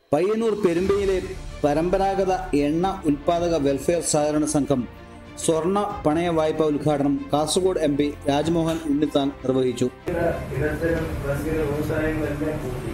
പയ്യന്നൂർ പെരുമ്പയിലെ പരമ്പരാഗത എണ്ണ ഉൽപാദക വെൽഫെയർ സഹകരണ സംഘം സ്വർണ്ണ പണയ വായ്പ ഉദ്ഘാടനം കാസർഗോഡ് എം പി രാജ്മോഹൻ ഉണ്ണിത്താൻ നിർവഹിച്ചു ഇടത്തരം വൻകിട വ്യവസായങ്ങളെല്ലാം കൂടി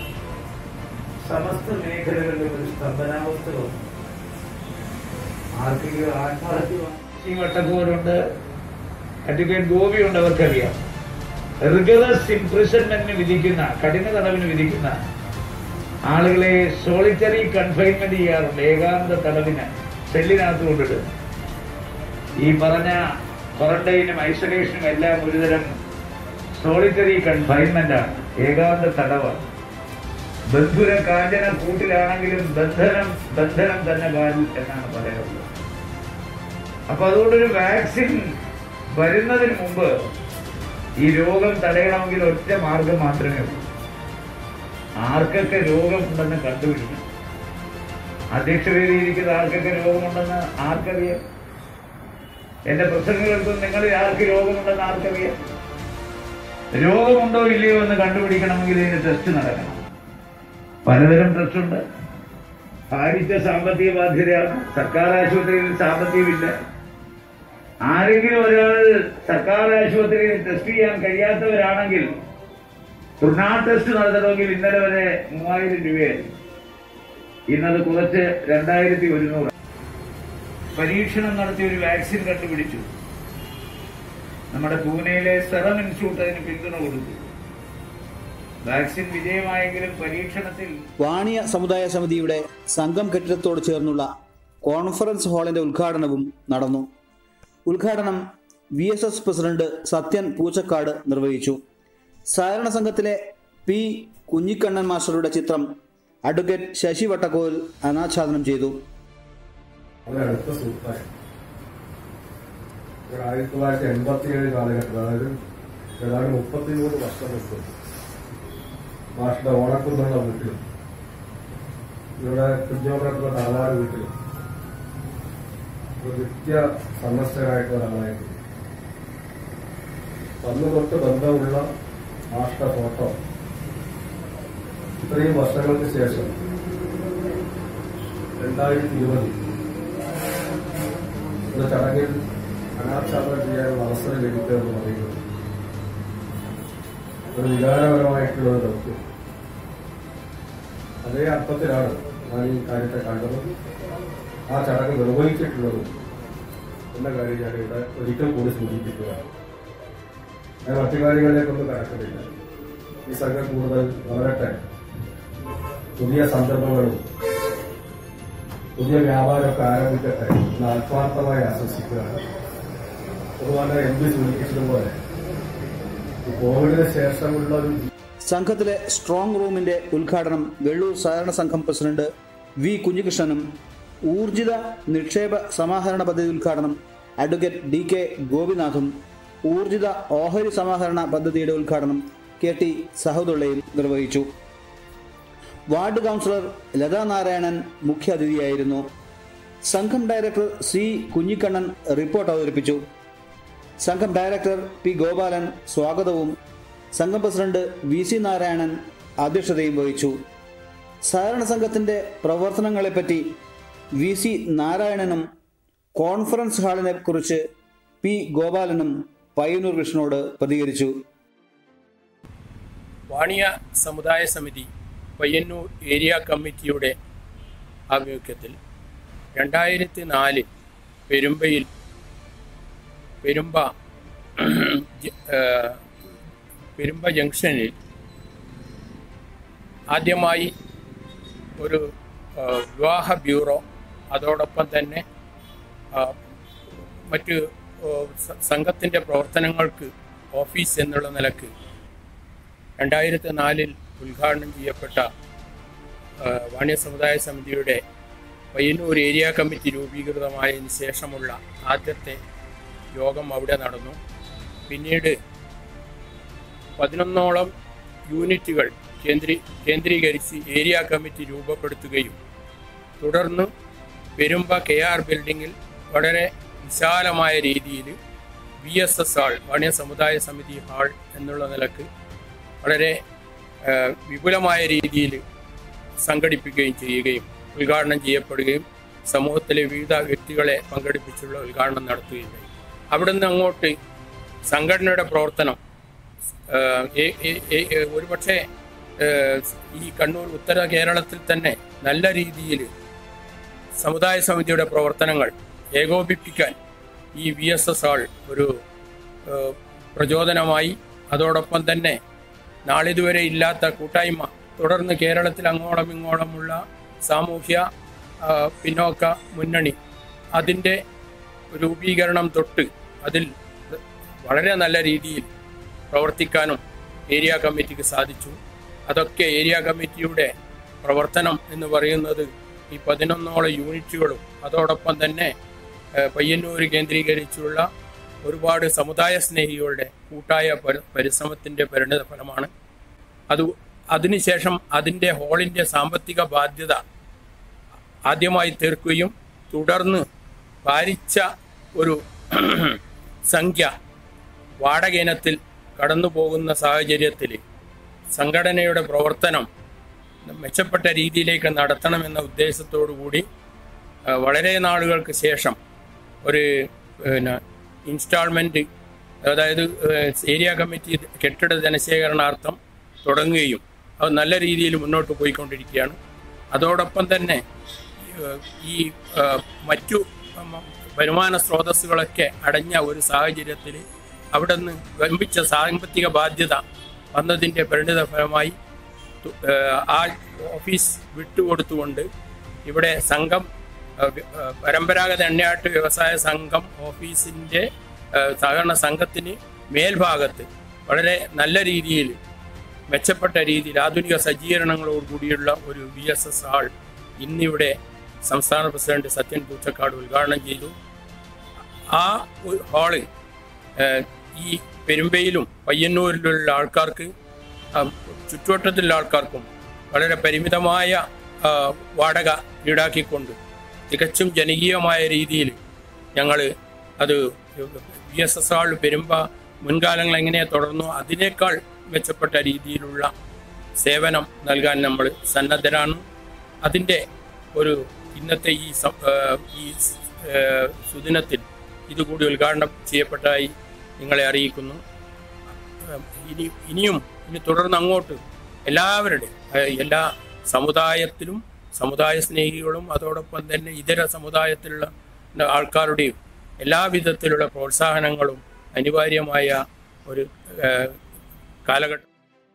സമസ്ത മേഖലകളിലും ഒരു സ്തംഭനാവസ്ഥ വന്നു ആർക്കെങ്കിലും ആത്മഹത്യ ഈ വട്ടക്കൂരുണ്ട് അഡ്വക്കേറ്റ് ഗോപിയുണ്ട് അവർക്കറിയാം റിഗറസ് ഇംപ്രിസൺമെന്റിന് വിധിക്കുന്ന കഠിന തടവിന് വിധിക്കുന്ന ആളുകളെ സോളിറ്ററി കൺഫൈൻമെന്റ് ചെയ്യാറുണ്ട് ഏകാന്ത തടവിന് സെല്ലിനകത്ത് കൊണ്ടിട്ട് ഈ പറഞ്ഞ ക്വാറന്റൈനും ഐസൊലേഷനും എല്ലാം ഒരുതരം സോളിറ്ററി കൺഫൈൻമെന്റ് ആണ് ഏകാന്ത തടവാണ് ബന്ധുര കാഞ്ചന കൂട്ടിലാണെങ്കിലും ബന്ധനം ബന്ധനം തന്നെ കാലിൽ എന്നാണ് പറയാറുള്ളത് അപ്പൊ അതുകൊണ്ടൊരു വാക്സിൻ വരുന്നതിന് മുമ്പ് ഈ രോഗം തടയണമെങ്കിൽ ഒറ്റ മാർഗം മാത്രമേ ഉള്ളൂ ആർക്കൊക്കെ രോഗമുണ്ടെന്ന് കണ്ടുപിടിക്കണം അധ്യക്ഷതയിലിരിക്കുന്ന ആർക്കൊക്കെ രോഗമുണ്ടെന്ന് ആർക്കറിയാം എന്റെ പ്രസംഗങ്ങൾക്കും നിങ്ങളിൽ ആർക്ക് രോഗമുണ്ടെന്ന് ആർക്കറിയാം രോഗമുണ്ടോ ഇല്ലയോ എന്ന് കണ്ടുപിടിക്കണമെങ്കിൽ ഇതിന് ടെസ്റ്റ് നടക്കണം പലതരം ടെസ്റ്റ് ഉണ്ട് ഭാരിച്ച സാമ്പത്തിക ബാധ്യതയാണ് സർക്കാർ ആശുപത്രിയിൽ സാമ്പത്തികമില്ല ആരെങ്കിലും ഒരാൾ സർക്കാർ ആശുപത്രിയിൽ ടെസ്റ്റ് ചെയ്യാൻ കഴിയാത്തവരാണെങ്കിൽ തുർണാ ടെസ്റ്റ് നടത്തണമെങ്കിൽ ഇന്നലെ വരെ മൂവായിരം രൂപയായിരുന്നു ഇന്നത് കുറച്ച് രണ്ടായിരത്തി ഒരുന്നൂറ് പരീക്ഷണം നടത്തി ഒരു വാക്സിൻ കണ്ടുപിടിച്ചു നമ്മുടെ പൂനെയിലെ സെറം ഇൻസ്റ്റിറ്റ്യൂട്ട് അതിന് പിന്തുണ കൊടുത്തു വാക്സിൻ വിജയമായെങ്കിലും പരീക്ഷണത്തിൽ വാണിയ സമുദായ സമിതിയുടെ സംഘം കെട്ടിടത്തോട് ചേർന്നുള്ള കോൺഫറൻസ് ഹാളിന്റെ ഉദ്ഘാടനവും നടന്നു ഉദ്ഘാടനം V S S president Sathyan Poochakkad നിർവഹിച്ചു സഹകരണ സംഘത്തിലെ പി കുഞ്ഞിക്കണ്ണൻ മാസ്റ്ററുടെ ചിത്രം അഡ്വക്കേറ്റ് ശശി വട്ടക്കോൽ അനാച്ഛാദനം ചെയ്തു വളരെ അടുത്ത സുഹൃത്തായി ഒരു ആയിരത്തി തൊള്ളായിരത്തി എൺപത്തി ഏഴ് കാലഘട്ടം അതായത് ഏതാണ്ട് മുപ്പത്തിമൂന്ന് വർഷം മുമ്പ് മാഷിന്റെ ഓണക്കുന്നുള്ള വീട്ടിലും ഇവിടെ കുഞ്ഞോട്ടുള്ള താവാട് വീട്ടിലും ഒരു നിത്യ സന്ദർശകരായിട്ടുള്ള ഒരാളായിരുന്നു അന്ന് തൊട്ട് ബന്ധമുള്ള മാഷിന്റെ ഫോട്ടോ ഇത്രയും വർഷങ്ങൾക്ക് ശേഷം രണ്ടായിരത്തി ഇരുപതിൽ ഒരു ചടങ്ങിൽ അനാച്ഛാദനം ചെയ്യാനുള്ള അവസരം ലഭിക്കുക എന്ന് പറയുന്നത് ഒരു വികാരപരമായിട്ടുള്ള ഒരു ദൗത്യം അതേ അർത്ഥത്തിലാണ് ഞാൻ ഈ കാര്യത്തെ കണ്ടതും ആ ചടങ്ങ് നിർവഹിച്ചിട്ടുള്ളതും എന്ന കാര്യം ഞാൻ ഇവിടെ ഒരിക്കൽ കൂടി സൂചിപ്പിക്കുകയാണ് ഞാൻ മറ്റു കാര്യങ്ങളിലേക്കൊന്നും കടക്കുന്നില്ല ഈ സംഘം കൂടുതൽ വളരട്ടെ പുതിയ സന്ദർഭങ്ങളും പുതിയ വ്യാപാരമൊക്കെ ആരംഭിക്കട്ടെ എന്ന് ആത്മാർത്ഥമായി ആശ്വസിക്കുകയാണ് അതുപോലെ എം പി സൂചിപ്പിച്ചതുപോലെ ഈ കോവിഡിന് ശേഷമുള്ള ഒരു സംഘത്തിലെ സ്ട്രോങ് റൂമിന്റെ ഉദ്ഘാടനം വെള്ളൂർ സഹകരണ സംഘം പ്രസിഡന്റ് വി കുഞ്ഞികൃഷ്ണനും ഊർജിത നിക്ഷേപ സമാഹരണ പദ്ധതി ഉദ്ഘാടനം അഡ്വക്കേറ്റ് ഡി കെ ഗോപിനാഥും ഊർജിത ഓഹരി സമാഹരണ പദ്ധതിയുടെ ഉദ്ഘാടനം കെ ടി സഹദുള്ളയും നിർവഹിച്ചു വാർഡ് കൗൺസിലർ ലതാ നാരായണൻ മുഖ്യാതിഥിയായിരുന്നു സംഘം ഡയറക്ടർ സി കുഞ്ഞിക്കണ്ണൻ റിപ്പോർട്ട് അവതരിപ്പിച്ചു സംഘം ഡയറക്ടർ പി ഗോപാലൻ സ്വാഗതവും സംഘം പ്രസിഡന്റ് വി സി നാരായണൻ അധ്യക്ഷതയും വഹിച്ചു സഹകരണ സംഘത്തിന്റെ പ്രവർത്തനങ്ങളെപ്പറ്റി വി സി നാരായണനും കോൺഫറൻസ് ഹാളിനെ കുറിച്ച് പി ഗോപാലനും പയ്യന്നൂർ കൃഷ്ണനോട് പ്രതികരിച്ചു വാണിയ സമുദായ സമിതി പയ്യന്നൂർ ഏരിയ കമ്മിറ്റിയുടെ ആഭിമുഖ്യത്തിൽ രണ്ടായിരത്തി നാലിൽ പെരുമ്പയിൽ പെരുമ്പ ജ- ആ, പെരുമ്പ ജംഗ്ഷനിൽ ആദ്യമായി ഒരു ആ, വിവാഹ ബ്യൂറോ അതോടൊപ്പം തന്നെ ആ, മറ്റ് സംഘത്തിൻ്റെ പ്രവർത്തനങ്ങൾക്ക് ഓഫീസ് എന്നുള്ള നിലക്ക് രണ്ടായിരത്തി നാലിൽ ഉദ്ഘാടനം ചെയ്യപ്പെട്ട ആ, വാണ്യ സമുദായ സമിതിയുടെ പയ്യന്നൂർ ഏരിയ കമ്മിറ്റി രൂപീകൃതമായതിനു ശേഷമുള്ള ആദ്യത്തെ യോഗം അവിടെ നടന്നു പിന്നീട് പതിനൊന്നോളം യൂണിറ്റുകൾ കേന്ദ്രീ കേന്ദ്രീകരിച്ച് ഏരിയ കമ്മിറ്റി രൂപപ്പെടുത്തുകയും തുടർന്ന് പെരുമ്പ കെ ആർ ബിൽഡിങ്ങിൽ വളരെ വിശാലമായ രീതിയിൽ വി എസ് എസ് ഹാൾ വാണ്യ സമുദായ സമിതി ഹാൾ എന്നുള്ള നിലക്ക് വളരെ ആ, വിപുലമായ രീതിയിൽ സംഘടിപ്പിക്കുകയും ചെയ്യുകയും ഉദ്ഘാടനം ചെയ്യപ്പെടുകയും സമൂഹത്തിലെ വിവിധ വ്യക്തികളെ പങ്കെടുപ്പിച്ചുള്ള ഉദ്ഘാടനം നടത്തുകയും ചെയ്യും അവിടെ നിന്ന് അങ്ങോട്ട് സംഘടനയുടെ പ്രവർത്തനം ഏഹ്, ഏ- ഏ- ഏ- ഏ- ഒരുപക്ഷെ ഏഹ്, ഈ കണ്ണൂർ ഉത്തര കേരളത്തിൽ തന്നെ നല്ല രീതിയിൽ സമുദായ സമിതിയുടെ പ്രവർത്തനങ്ങൾ ഏകോപിപ്പിക്കാൻ ഈ വി എസ് എസ് ആൾ ഒരു ഏഹ്, പ്രചോദനമായി അതോടൊപ്പം തന്നെ നാളിതുവരെ ഇല്ലാത്ത കൂട്ടായ്മ തുടർന്ന് കേരളത്തിൽ അങ്ങോളം ഇങ്ങോളമുള്ള സാമൂഹ്യ ആ, പിന്നോക്ക മുന്നണി അതിൻ്റെ രൂപീകരണം തൊട്ട് അതിൽ വളരെ നല്ല രീതിയിൽ പ്രവർത്തിക്കാനും ഏരിയ കമ്മിറ്റിക്ക് സാധിച്ചു അതൊക്കെ ഏരിയ കമ്മിറ്റിയുടെ പ്രവർത്തനം എന്ന് പറയുന്നത് ഈ പതിനൊന്നോളം യൂണിറ്റുകളും അതോടൊപ്പം തന്നെ ഏഹ്, പയ്യന്നൂർ കേന്ദ്രീകരിച്ചുള്ള ഒരുപാട് സമുദായ സ്നേഹികളുടെ കൂട്ടായ പരി- പരിശ്രമത്തിന്റെ പരിണിത ഫലമാണ് അത് അതിനുശേഷം അതിൻ്റെ ഹാളിൻ്റെ സാമ്പത്തിക ബാധ്യത ആദ്യമായി തീർക്കുകയും തുടർന്ന് ഭാരിച്ച ഒരു സംഖ്യ വാടക ഇനത്തിൽ കടന്നു പോകുന്ന സാഹചര്യത്തിൽ സംഘടനയുടെ പ്രവർത്തനം മെച്ചപ്പെട്ട രീതിയിലേക്ക് നടത്തണമെന്ന ഉദ്ദേശത്തോടു കൂടി ആ, വളരെ നാളുകൾക്ക് ശേഷം ഒരു പിന്നെ ഇൻസ്റ്റാൾമെൻറ്റ് അതായത് ഏഹ്, ഏരിയ കമ്മിറ്റി കെട്ടിട ധനശേഖരണാർത്ഥം തുടങ്ങുകയും അത് നല്ല രീതിയിൽ മുന്നോട്ട് പോയിക്കൊണ്ടിരിക്കുകയാണ് അതോടൊപ്പം തന്നെ ഏഹ്, ഈ ഏഹ്, മറ്റു ഉം, വരുമാന സ്രോതസ്സുകളൊക്കെ അടഞ്ഞ ഒരു സാഹചര്യത്തിൽ അവിടെ നിന്ന് വമ്പിച്ച സാമ്പത്തിക ബാധ്യത വന്നതിൻ്റെ പരിണിത ഫലമായി തു- ഏഹ്, ആ ഓഫീസ് വിട്ടുകൊടുത്തുകൊണ്ട് ഇവിടെ സംഘം ഏഹ്, വി- ഏഹ്, പരമ്പരാഗത എണ്ണയാട്ട് വ്യവസായ സംഘം ഓഫീസിൻ്റെ ഏഹ്, സഹകരണ സംഘത്തിന് മേൽഭാഗത്ത് വളരെ നല്ല രീതിയിൽ മെച്ചപ്പെട്ട രീതിയിൽ ആധുനിക സജ്ജീകരണങ്ങളോട് കൂടിയുള്ള ഒരു വി എസ് എസ് ഹാൾ ഇന്നിവിടെ സംസ്ഥാന പ്രസിഡന്റ് സത്യൻ പൂച്ചക്കാട് ഉദ്ഘാടനം ചെയ്തു ആ ഒരു ഹാള് ഏഹ്, ഈ പെരുമ്പയിലും പയ്യന്നൂരിലുള്ള ആൾക്കാർക്ക് ആ, ചുറ്റുവട്ടത്തിലുള്ള ആൾക്കാർക്കും വളരെ പരിമിതമായ ആ, വാടക ഈടാക്കിക്കൊണ്ട് തികച്ചും ജനകീയമായ രീതിയിൽ ഞങ്ങൾ അത് വി എസ് എസ് ആൾ പെരുമ്പ മുൻകാലങ്ങൾ എങ്ങനെ തുടർന്നു അതിനേക്കാൾ മെച്ചപ്പെട്ട രീതിയിലുള്ള സേവനം നൽകാൻ നമ്മൾ സന്നദ്ധരാണ് അതിൻ്റെ ഒരു ഇന്നത്തെ ഈ സം- ഏഹ് ഈ ഏഹ് സുദിനത്തിൽ ഇതുകൂടി ഉദ്ഘാടനം ചെയ്യപ്പെട്ടതായി നിങ്ങളെ അറിയിക്കുന്നു ഏഹ് ഇനി ഇനിയും ഇനി തുടർന്ന് അങ്ങോട്ട് എല്ലാവരുടെയും ഏഹ് എല്ലാ സമുദായത്തിലും സമുദായ സ്നേഹികളും അതോടൊപ്പം തന്നെ ഇതര സമുദായത്തിലുള്ള ആൾക്കാരുടെയും എല്ലാവിധത്തിലുള്ള പ്രോത്സാഹനങ്ങളും അനിവാര്യമായ ഒരു ഏഹ് കാലഘട്ടം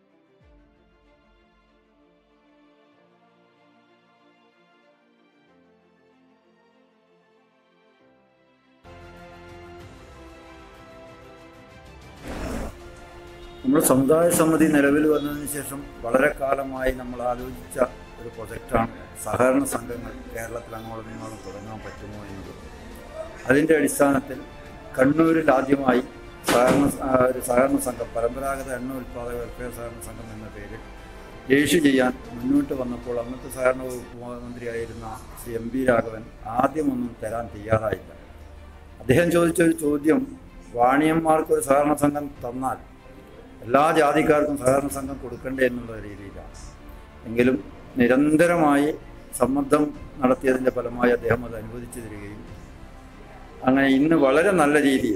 നമ്മുടെ സമുദായ സമിതി നിലവിൽ വന്നതിന് ശേഷം വളരെ കാലമായി നമ്മൾ ആലോചിച്ച ഒരു പ്രൊജക്റ്റാണ് സഹകരണ സംഘങ്ങൾ കേരളത്തിൽ അങ്ങോളം ഇങ്ങോളം തുടങ്ങാൻ പറ്റുമോ എന്നത് അതിൻ്റെ അടിസ്ഥാനത്തിൽ കണ്ണൂരിൽ ആദ്യമായി സഹകരണ ആ, ഒരു സഹകരണ സംഘം പരമ്പരാഗത എണ്ണ ഉൽപ്പാദക വെൽഫെയർ സഹകരണ സംഘം എന്ന പേരിൽ രജിസ്റ്റർ ചെയ്യാൻ മുന്നോട്ട് വന്നപ്പോൾ അന്നത്തെ സഹകരണ വകുപ്പ് മന്ത്രിയായിരുന്ന ശ്രീ എം പി രാഘവൻ ആദ്യമൊന്നും തരാൻ തയ്യാറായില്ല അദ്ദേഹം ചോദിച്ചൊരു ചോദ്യം വാണിയന്മാർക്ക് ഒരു സഹകരണ സംഘം തന്നാൽ എല്ലാ ജാതിക്കാർക്കും സഹകരണ സംഘം കൊടുക്കണ്ടേ എന്നുള്ള രീതിയിലാണ് എങ്കിലും നിരന്തരമായി സമ്മർദ്ദം നടത്തിയതിൻ്റെ ഫലമായി അദ്ദേഹം അത് അനുവദിച്ചു തരികയും അങ്ങനെ ഇന്ന് വളരെ നല്ല രീതിയിൽ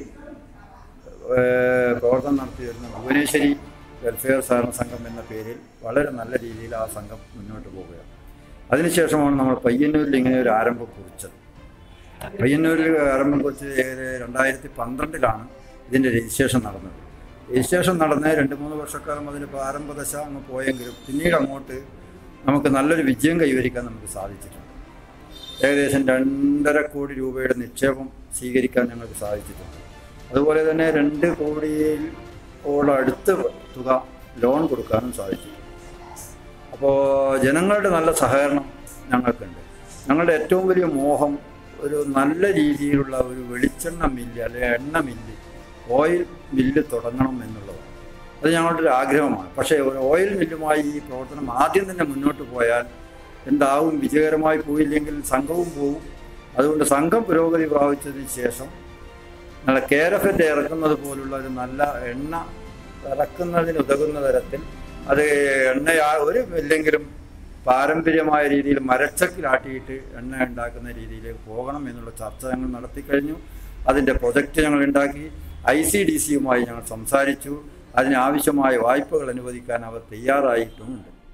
ഏഹ്, പ്രവർത്തനം നടത്തി വരുന്ന ഭുവനേശ്വരി വെൽഫെയർ സഹകരണ സംഘം എന്ന പേരിൽ വളരെ നല്ല രീതിയിൽ ആ സംഘം മുന്നോട്ട് പോവുകയാണ് അതിനുശേഷമാണ് നമ്മൾ പയ്യന്നൂരിൽ ഇങ്ങനെ ഒരു ആരംഭം കുറിച്ചത് പയ്യന്നൂരിൽ ആരംഭം കുറിച്ച് ഏകദേശം രണ്ടായിരത്തി പന്ത്രണ്ടിലാണ് ഇതിൻ്റെ രജിസ്ട്രേഷൻ നടന്നത് രജിസ്ട്രേഷൻ നടന്ന് രണ്ട് മൂന്ന് വർഷക്കാലം അതിന് പ്രാരംഭ ദശ അങ്ങ് പോയെങ്കിലും പിന്നീട് അങ്ങോട്ട് നമുക്ക് നല്ലൊരു വിജയം കൈവരിക്കാൻ നമുക്ക് സാധിച്ചിട്ടുണ്ട് ഏകദേശം രണ്ടര കോടി രൂപയുടെ നിക്ഷേപം സ്വീകരിക്കാൻ ഞങ്ങൾക്ക് സാധിച്ചിട്ടുണ്ട് അതുപോലെ തന്നെ രണ്ട് കോടിയോടടുത്ത് തുക ലോൺ കൊടുക്കാനും സാധിച്ചിട്ടുണ്ട് അപ്പോൾ ജനങ്ങളുടെ നല്ല സഹകരണം ഞങ്ങൾക്കുണ്ട് ഞങ്ങളുടെ ഏറ്റവും വലിയ മോഹം ഒരു നല്ല രീതിയിലുള്ള ഒരു വെളിച്ചെണ്ണ മില്ല് അല്ലെങ്കിൽ എണ്ണ മില്ല് ഓയിൽ മില്ല് തുടങ്ങണം എന്നുള്ളതാണ് അത് ഞങ്ങളുടെ ഒരു ആഗ്രഹമാണ് പക്ഷേ ഒരു ഓയിൽ മില്ലുമായി ഈ പ്രവർത്തനം ആദ്യം തന്നെ മുന്നോട്ട് പോയാൽ എന്താവും വിജയകരമായി പോയില്ലെങ്കിൽ സംഘവും പോവും അതുകൊണ്ട് സംഘം പുരോഗതി പ്രാപിച്ചതിന് ശേഷം നല്ല കേരഫറ്റ് ഇറക്കുന്നത് പോലുള്ള ഒരു നല്ല എണ്ണ ഇറക്കുന്നതിന് ഉതകുന്ന തരത്തിൽ അത് എണ്ണ ഒരു ഇല്ലെങ്കിലും പാരമ്പര്യമായ രീതിയിൽ മരച്ചക്കിലാട്ടിയിട്ട് എണ്ണ ഉണ്ടാക്കുന്ന രീതിയിലേക്ക് പോകണം എന്നുള്ള ചർച്ച ഞങ്ങൾ നടത്തിക്കഴിഞ്ഞു അതിൻ്റെ പ്രൊജക്റ്റ് ഞങ്ങൾ ഉണ്ടാക്കി ഐ സി ഡി സിയുമായി ഞങ്ങൾ സംസാരിച്ചു അതിനാവശ്യമായ വായ്പകൾ അനുവദിക്കാൻ അവർ തയ്യാറായിട്ടുമുണ്ട്